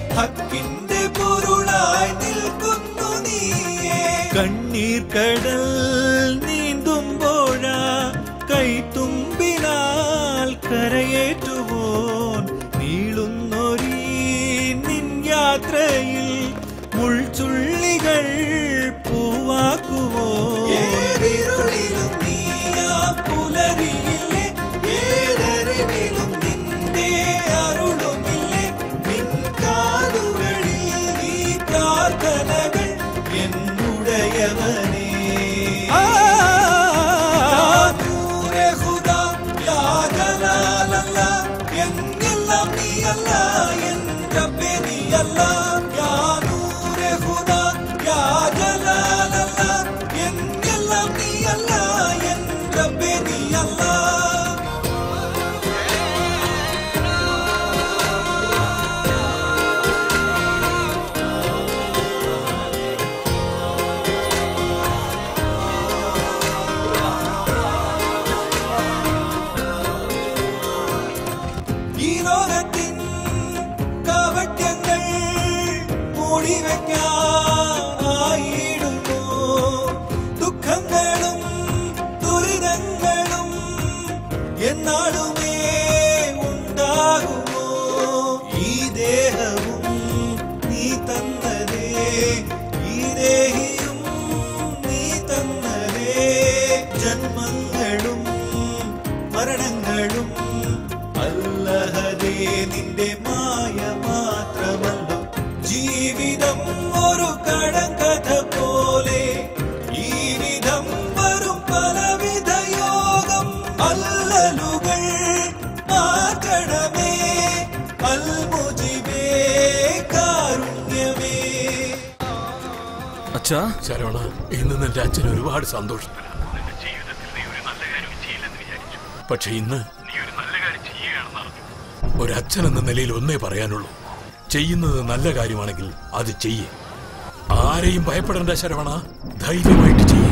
ഹക്കിന്റെ പൊരുളായി നിൽക്കുന്നു നീയേ കണ്ണീർ കടൽ നീന്തുമ്പോഴാ കൈത്തുമ്പിനാൽ കരയേറ്റുവോൻ നീളുന്നൊരീ നിൻ യാത്രയിൽ മുൾച്ചുള്ളികൾ പൂവാക്കുവോ ഏതിരുളിലും നീയാ പുലരിയില്ലേ ഏതറിവിലും നിന്റെ അരുളുമില്ലേ നിൻ കാതുകളിൽ നീ പ്രാർത്ഥനകൾ എന്നുടയവനേ നൂറെ ഖുദാ യാ ജലാലല്ല എന്നെല്ലാം നീയല്ല എൻ റബ്ബേ നീയല്ല യാ നൂറെ ഖുദാ യാ ജലാലല്ല എന്നെല്ലാം നീയല്ല എൻ റബ്ബേ നീയല്ല ഈ ലോകത്തിൻ കാവട്യങ്ങൾ മൂടിവെക്കാനായിടുന്നു ദുഃഖങ്ങളും ദുരിതങ്ങളും എന്നാളുമേ ഉണ്ടാകുമോ ഈ ദേഹവും നീ തന്നതേ ഈ ദേഹിയും നീ തന്നതേ ജന്മങ്ങളും മരണങ്ങളും അല്ലഹദേ നിന്റെ മായ മാത്രമല്ലോ ജീവിതം ഒരു കടങ്കഥ പോലെ ഈ വിധം വരും പലവിധ യോഗം അല്ലലുകൾ മാറ്റണമേ അൽമുജിബേ കാരുണ്യമേ അച്ഛാ ശരവണ ഇന്ന് നിന്റെ അച്ഛൻ ഒരുപാട് സന്തോഷം പക്ഷെ ഇന്ന് ഒരച്ഛൻ എന്ന നിലയിൽ ഒന്നേ പറയാനുള്ളൂ ചെയ്യുന്നത് നല്ല കാര്യമാണെങ്കിൽ അത് ചെയ്യേ ആരെയും ഭയപ്പെടേണ്ട ശരവണ ധൈര്യമായിട്ട് ചെയ്യേ